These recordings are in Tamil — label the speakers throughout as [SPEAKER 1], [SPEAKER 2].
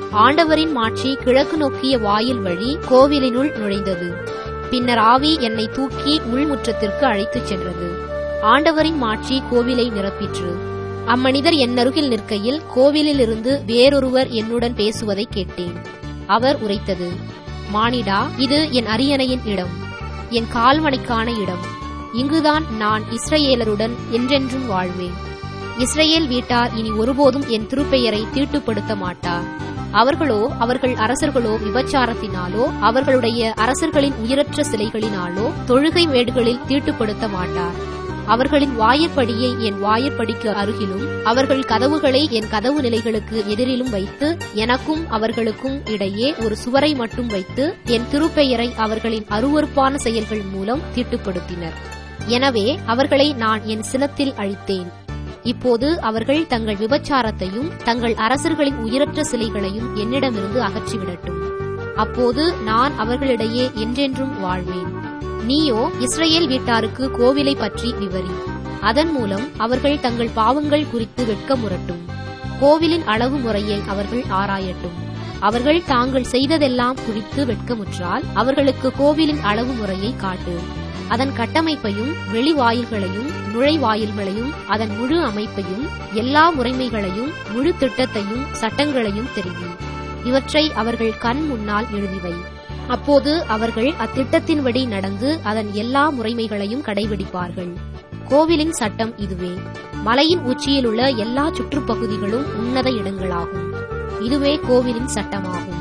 [SPEAKER 1] ஆண்டவரின் மாட்சி கிழக்கு நோக்கிய வாயில் வழி கோவிலினுள் நுழைந்தது பின்னர் ஆவி என்னை தூக்கி உள்முற்றத்திற்கு அழைத்துச் சென்றது ஆண்டவரின் மாட்சி கோவிலை நிரப்பிற்று அம்மனிதர் என்னருகில் நிற்கையில் கோவிலிலிருந்து வேறொருவர் என்னுடன் பேசுவதை கேட்டேன் அவர் உரைத்தது மானிடா இது என் அரியணையின் இடம் என் கால்மனைக்கான இடம் இங்குதான் நான் இஸ்ரவேலருடன் என்றென்றும் வாழ்வேன் இஸ்ரவேல் வீட்டார் இனி ஒருபோதும் என் திருப்பெயரை தீட்டுப்படுத்த மாட்டார் அவர்களோ அவர்கள் அரசர்களோ விபச்சாரத்தினாலோ அவர்களுடைய அரசர்களின் உயிரற்ற சிலைகளினாலோ தொழுகை மேடுகளில் தீட்டுப்படுத்த மாட்டார் அவர்களின் வாயிற்படியை என் வாயிற்படிக்கு அருகிலும் அவர்கள் கதவுகளை என் கதவு நிலைகளுக்கு எதிரிலும் வைத்து எனக்கும் அவர்களுக்கும் இடையே ஒரு சுவரை மட்டும் வைத்து என் திருப்பெயரை அவர்களின் அருவறுப்பான செயல்கள் மூலம் தீட்டுப்படுத்தினர் எனவே அவர்களை நான் என் சினத்தில் அழித்தேன் இப்போது அவர்கள் தங்கள் விபச்சாரத்தையும் தங்கள் அரசர்களின் உயிரற்ற சிலைகளையும் என்னிடமிருந்து அகற்றிவிடட்டும் அப்போது நான் அவர்களிடையே என்றென்றும் வாழ்வேன் நீயோ இஸ்ரேல் வீட்டாருக்கு கோவிலை பற்றி விவரி அதன் மூலம் அவர்கள் தங்கள் பாவங்கள் குறித்து வெட்கமுறட்டும் கோவிலின் அளவு முறையை அவர்கள் ஆராயட்டும் அவர்கள் தாங்கள் செய்ததெல்லாம் குறித்து வெட்கமுற்றால் அவர்களுக்கு கோவிலின் அளவு முறையை காட்டு அதன் கட்டமைப்பையும் வெளிவாயில்களையும் நுழைவாயில்களையும் அதன் முழு அமைப்பையும் எல்லா முறைமைகளையும் முழு திட்டத்தையும் சட்டங்களையும் தெரிவி இவற்றை அவர்கள் கண் முன்னால் எழுதிவை அப்போது அவர்கள் அத்திட்டத்தின்படி நடந்து அதன் எல்லா முறைமைகளையும் கடைபிடிப்பார்கள் கோவிலின் சட்டம் இதுவே மலையின் உச்சியில் உள்ள எல்லா சுற்றுப்பகுதிகளும் உன்னத இடங்களாகும் இதுவே கோவிலின் சட்டமாகும்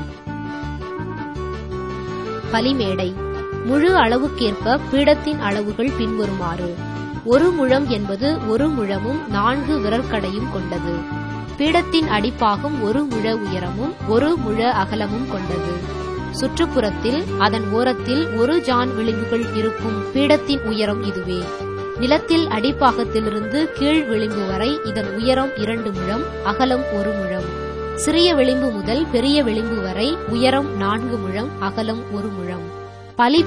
[SPEAKER 1] பலிமேடை முழு அளவுக்கேற்ப பீடத்தின் அளவுகள் பின்வருமாறு ஒரு முழம் என்பது ஒரு முழமும் நான்கு விரற்கடையும் கொண்டது பீடத்தின் அடிப்பாகம் ஒரு முழ உயரமும் ஒரு முழ அகலமும் கொண்டது சுற்றுப்புறத்தில் அதன் ஓரத்தில் ஒரு ஜான் விளிம்புகள் இருக்கும் பீடத்தின் உயரம் இதுவே நிலத்தில் அடிப்பாகத்திலிருந்து கீழ் விளிம்பு வரை இதன் உயரம் இரண்டு முழம் அகலம் ஒரு முழம் சிறிய விளிம்பு முதல் பெரிய விளிம்பு வரை உயரம் நான்கு முழம் அகலம் ஒரு முழம் பலி